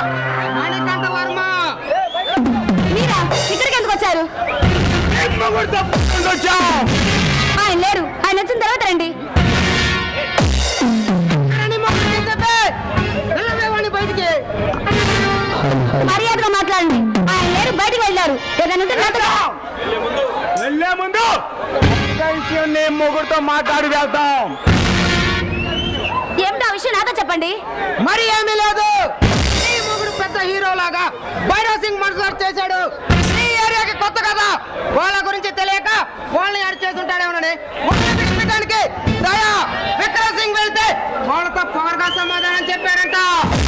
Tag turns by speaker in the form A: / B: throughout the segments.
A: మణికంఠ వర్మ
B: మీరా ఇక్కడికి ఎందుకు వచ్చారు ఆయన లేరు ఆయన వచ్చిన తర్వాత రండి
A: రణి మొగుడు తీసేపే. వెళ్ళవే వాణ్ణి బయటికి
B: మర్యాదగా మాట్లాడండి ఆయన లేరు బయటికి వెళ్ళారు ఏదైనా ఉంటే నాతో
C: వెళ్ళే ముందు ఒక్క విషయం నేను మొగుడుతో మాట్లాడి వెళ్తాం
B: ఏమిటో ఆ విషయం నాతో చెప్పండి
A: మరి ఏమీ లేదు ఈ మొగుడు పెద్ద హీరో లాగా భైరవ్ సింగ్ మనసులాట్ చేశాడు ఈ ఏరియాకి కొత్త కదా వాళ్ళ గురించి తెలియక వాళ్ళని యాడ్ చేసుంటాడేమోనని వాళ్ళని పిలిపించడానికి దయా విక్రమ్ సింగ్ వెళ్తే వాళ్ళతో పవర్గా సమాధానం చెప్పారంట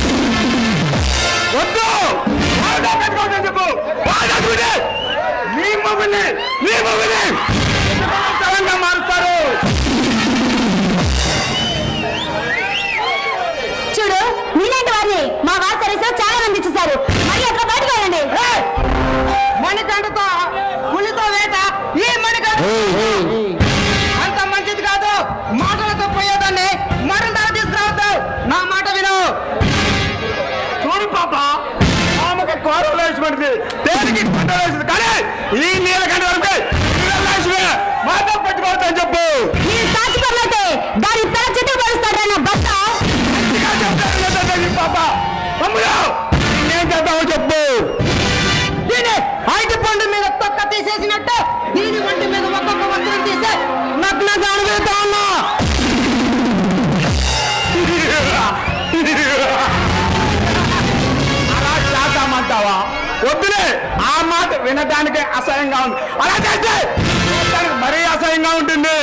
C: వద్దు వాళ్ళతో పెట్టుకోవద్దని చెప్పు వాళ్ళ గుడి నీ మొగుడిని నీ మొగుడిని సడన్గా మారుస్తారు
B: చూడు మీలాంటి వారిని మా వారి సర్వీస్ చాలా మంది చూశారు మర్యాదగా బయటకు వెళ్ళండి
A: ఏయ్! మణికంఠతో పులితో వేట ఈ మణికంఠ అంత మంచిది కాదు మాటలతో పోయేదాన్ని మరణాలు తీసుకురావద్దు నా మాట విను
C: చూడు పాప ఆమెకు కోరం వేసినది దేనికి పంట వేసింది కానీ ఈ నీలకంఠ వరకు నీలకంఠమే మాతో పెట్టుకోవద్దని చెప్పు
B: మీరు సాక్షిపరులైతే దాని తల చెట్టుకు పరుస్తాడన్న భర్త
C: ఇంకా చెప్తాను లేదా ఈ పాప తమ్ముడు నేను చేద్దామో చెప్పు
A: దీని ఐదు పండు మీద తొక్క తీసేసినట్టు దీని వంటి మీద ఒక్కొక్క వస్తువుని తీసే నగ్నంగా అనుభవిస్తా ఉన్నా
C: అలా చేద్దామంటావా వద్దులే ఆ మాట వినడానికి అసహ్యంగా ఉంది అలా చేస్తే చూడటానికి మరీ అసహ్యంగా ఉంటుంది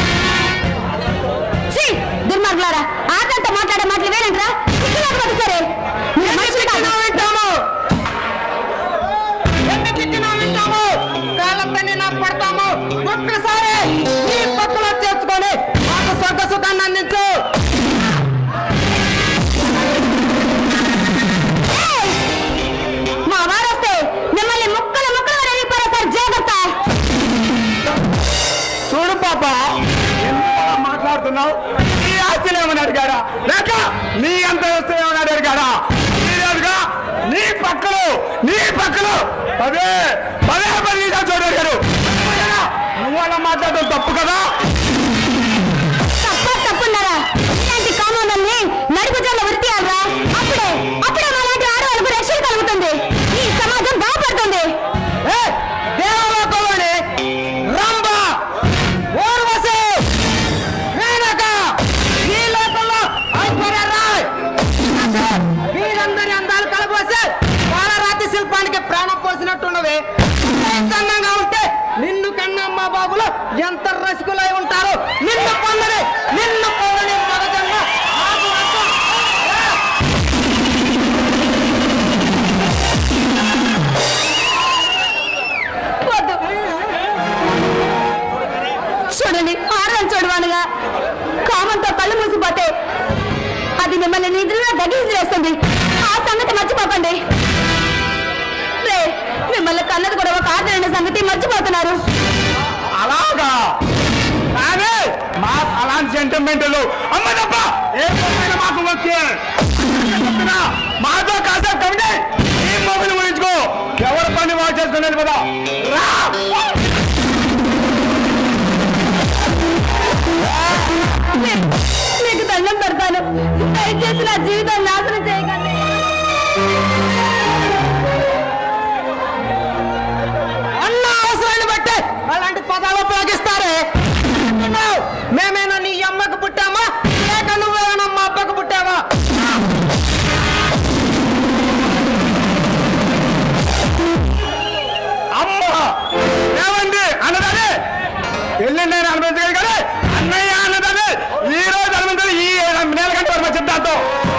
B: ఛీ దుర్మార్గులారా ఆటంతో మాట్లాడే మాటలు వేరంట్రా ఇక్కడ సరే మీరు మనుషులు కాదు.
A: వింటాము ఎన్ని తిట్టినా వింటాము కాళ్ళతోనే నా పడతాము ఒక్కసారి ఈ పక్కలో చేర్చుకొని మాకు స్వర్గ సుఖాన్ని అందించు
B: ఏయ్! మా వారు వస్తే మిమ్మల్ని ముక్కలు ముక్కలు వెళ్ళిపోతారు జాగ్రత్త
C: చూడు పాప ఎందుకు మాట్లాడుతున్నావు నీ ఆస్తిని ఏమని అడిగాడా లేక నీ అంత వస్తే ఏమని అడిగాడా సీరియస్గా నీ పక్కలు నీ పక్కలు పదే పదే పది నిమిషాలు చూడు అడిగాడు నువ్వు అలా మాట్లాడడం తప్పు కదా
B: తప్ప తప్పున్నారా ఇలాంటి కామోదల్ని నడుపు జల్ల వృత్తియాలరా అప్పుడే అప్పుడే మాలాంటి ఆడవాళ్ళకు రక్షణ కలుగుతుంది ఈ సమాజం బాగుపడుతుంది
A: ఏ, దేవలోకంలోని రంభ ఊర్వశి మేనక ఈ లోకంలో ఐశ్వర్య రాయ్ వీరందరి అందాలు కలబోసి పాలరాతి శిల్పానికి ప్రాణం పోసినట్టున్నవి ఎంత అందంగా ఉంటే నిన్ను కన్నమ్మ బాబులు ఎంత రసికులై ఉంటారు నిన్ను పొందని నిన్ను పొందని మగజన్మ నాకు వద్దు.
B: వద్దు చూడండి ఆడని చూడవానుగా కామంతో కళ్ళు మూసిపోతే అది మిమ్మల్ని నిద్రలో దగించేస్తుంది ఆ సంగతి మర్చిపోకండి రే మిమ్మల్ని కన్నది కూడా ఒక ఆదరణ సంగతి మర్చిపోతున్నారు
C: అలాగా కానీ మా అలాంటి సెంటిమెంట్లు అమ్మ తప్ప ఏ పనైనా మాకు ఓకే చెప్తున్నా, మాతో కాసేపు కవిడే ఈ మొబైల్ గురించుకో ఎవరి పని వాళ్ళు చేసుకునేది కదా రా
B: మీకు దండం పెడతాను దయచేసి నా జీవితాన్ని నాశనం చేయకండి
A: అన్న అవసరాన్ని బట్టి అలాంటి పదాలు ఉపయోగిస్తారే అంటున్నావు, మేమేనా నీ అమ్మకు పుట్టామా లేక నువ్వేమైనా మా అబ్బకు పుట్టావా
C: అమ్మ ఏమండి అన్నదానే వెళ్ళండి నేను అనుమతించగలి కానీ అన్నయ్య అన్నదానే ఈ రోజు అనుమతించాలి ఈ నెల కంటే వర్మ చెప్తాతో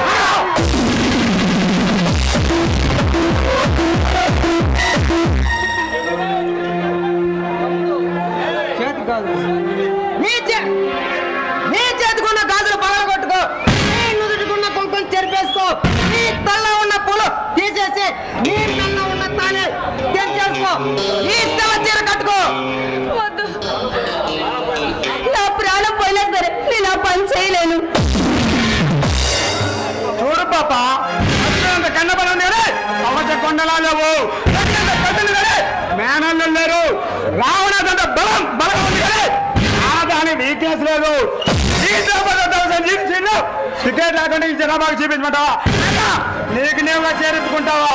A: నీ చే నీ చేతికున్న గాజులు పగల కొట్టుకో నీ నుదుటికున్న కుంకుమ చెరిపేసుకో నీ తల్ల ఉన్న పూలు తీసేసి నీ నల్ల ఉన్న తానే తెంచేసుకో నీ తెల్ల చీర కట్టుకో
B: వద్దు నా ప్రాణం పోయినా సరే నేను ఆ పని చేయలేను
C: టికెట్ లేకుండా ఈ జనాభాకు చూపించమంటావా లేక నీకు నీవుగా చేరించుకుంటావా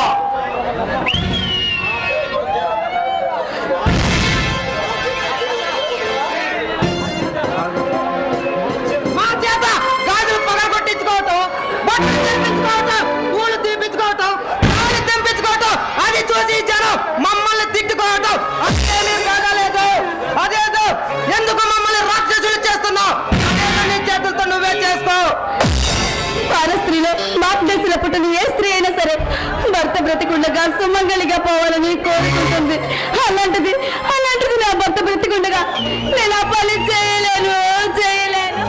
A: మా చేత గాజులు పగల కొట్టించుకోవటం బట్టలు తెప్పించుకోవటం పూలు తీపించుకోవటం కాళ్ళు తెంపించుకోవటం అది చూసి జనం మమ్మల్ని తిట్టుకోవటం అదేమీ బాగాలేదు అదేదో ఎందుకు మమ్మల్ని రాక్షసులు చేస్తున్నావు అదేదో నీ చేతులతో నువ్వే చేసుకో
B: స్త్రీలో భారతదేశంలో పుట్టిన ఏ స్త్రీ అయినా సరే భర్త బ్రతికుండగా సుమంగళిగా పోవాలని కోరుకుంటుంది అలాంటిది అలాంటిది నా భర్త బ్రతికుండగా నేను ఆ పని చేయలేను చేయలేను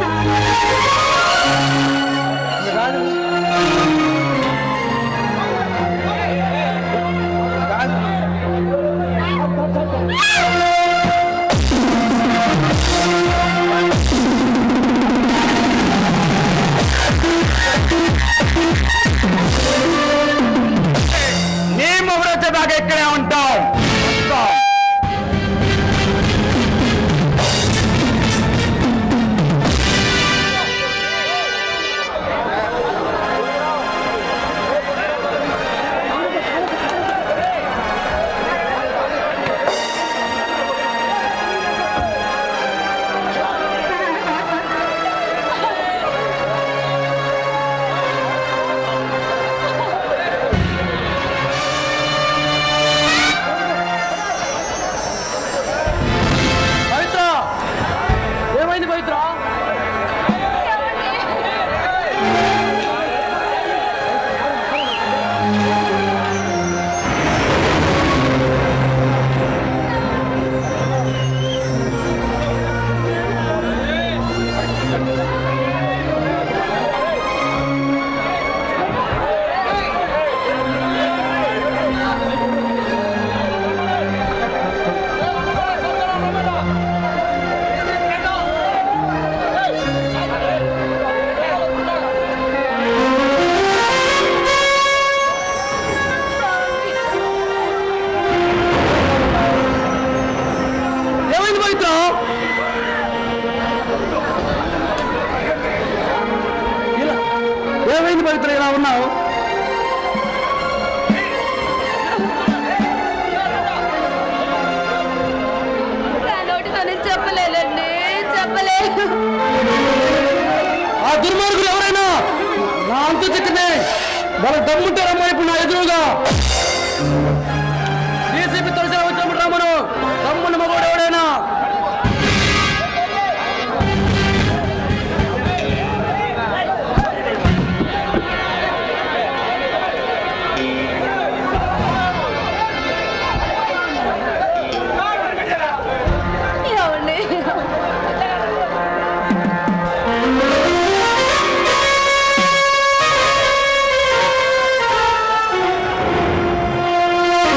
C: నీ మొగుడు వచ్చేదాకా ఇక్కడే ఉంటాం వస్తాం.
A: పవిత్ర ఏమైంది పవిత్ర ఏమైంది పవిత్ర ఇలా ఏమైంది పవిత్ర ఇలా ఉన్నావు
B: నా నోటితోనే చెప్పలేనండి చెప్పలేను
A: ఆ దుర్మార్గులు ఎవరైనా నా అంతు చిక్కనే వాళ్ళ దమ్ముంటే రమ్మని ఇప్పుడు నా ఎదురుగా డీసీపీ తొలిసిన వచ్చినప్పుడు రమ్మను దమ్ముని మగోడు ఎవడైనా
B: ఏమండి
C: ఆ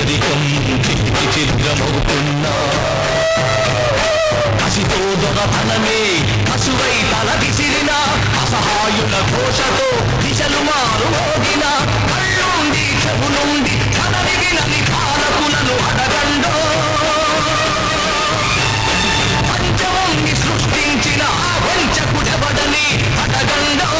D: పేదరికం చితికి చిద్రమవుతున్నా కసితో దొరతనమే కసువై తల విసిరిన అసహాయుల ఘోషతో దిశలు మారు మోగిన కళ్ళుండి చెవులుండి కనని వినని పాలకులను అడగండో పంచమంగి సృష్టించిన ఆ వంచకుడెవడని అడగండో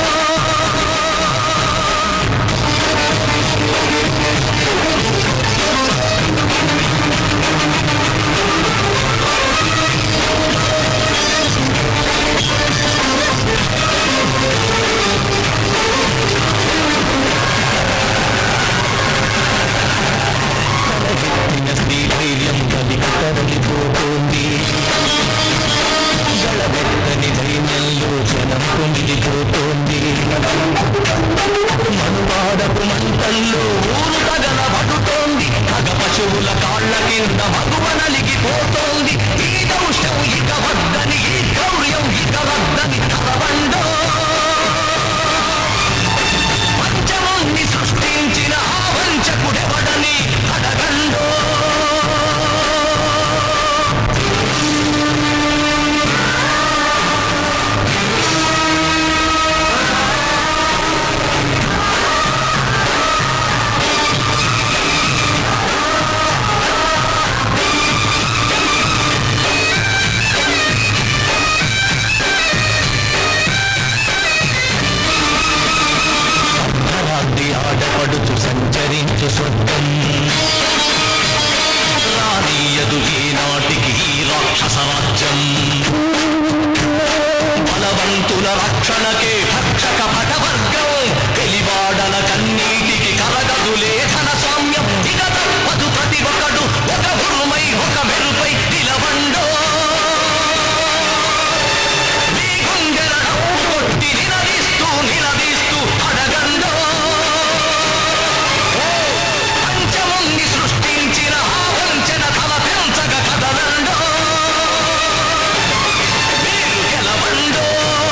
D: నిన్న శ్రీధైర్యం కలిగి తరలిపోతోంది గళమెత్తని ధైర్యంలో జనం పొంగిపోతోంది మనువాడపు మంటల్లో ఊరు తగల పడుతోంది మగ పశువుల కాళ్ళ కింద మగువ నలిగిపోతోంది ఈ దౌష్యం ఇక వద్దని ఈ గౌర్యం ఇక వద్దని కలవండో పంచముని సృష్టించిన ఆ వంచకుడెవడని అడగండో అర్ధరాత్రి ఆడపడుచు సంచరించు స్వర్గం రానీయదు ఈనాటికి ఈ రాక్షస రాజ్యం బలవంతుల రక్షణకే భక్షక భటవర్గం తెలివాడల కన్నీటికి కలగదులే ధన సామ్యం ఇక తప్పదు ప్రతి ఒక్కడు ఒక ఉరుమై ఒక మెరుపై నిలవండో నీ గుండెల డప్పు కొట్టి నిలదీస్తూ నిలదీస్తూ అడగండో ఓ పంచముంది సృష్టించిన ఆ వంచన తల పెంచగ కదలండో మీరు గెలవండో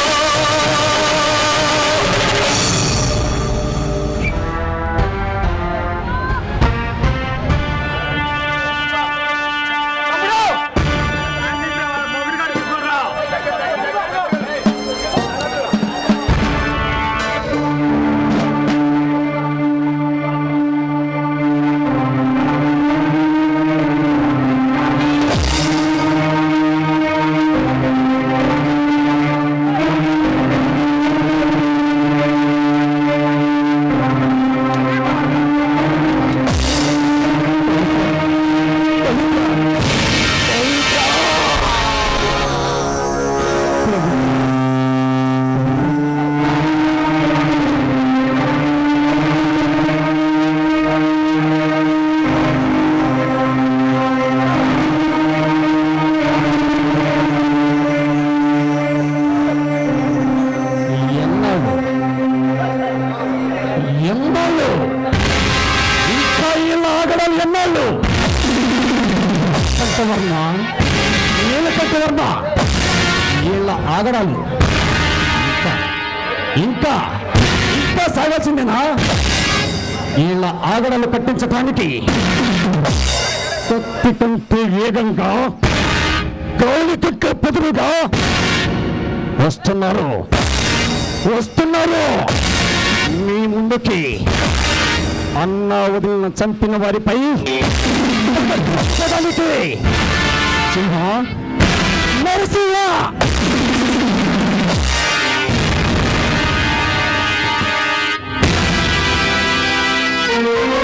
C: ఎన్నాళ్ళు ఎన్నాళ్ళు ఇంకా ఇలా ఆగడాలు ఎన్నాళ్ళు కట్టవర్మ నీళ్ళ కట్టవర్మ వీళ్ళ ఆగడాలు ఇంకా ఇంకా ఇంకా సాగాల్సిందేనా వీళ్ళ ఆగడాలు కట్టించడానికి కత్తి కంటే వేగంగా గౌలి కట్టే పొదురుగా వస్తున్నారు వస్తున్నారు మీ ముందుకి అన్న వదిలిన చంపిన వారిపై పడడానికి సింహ నరసింహ
D: ఓ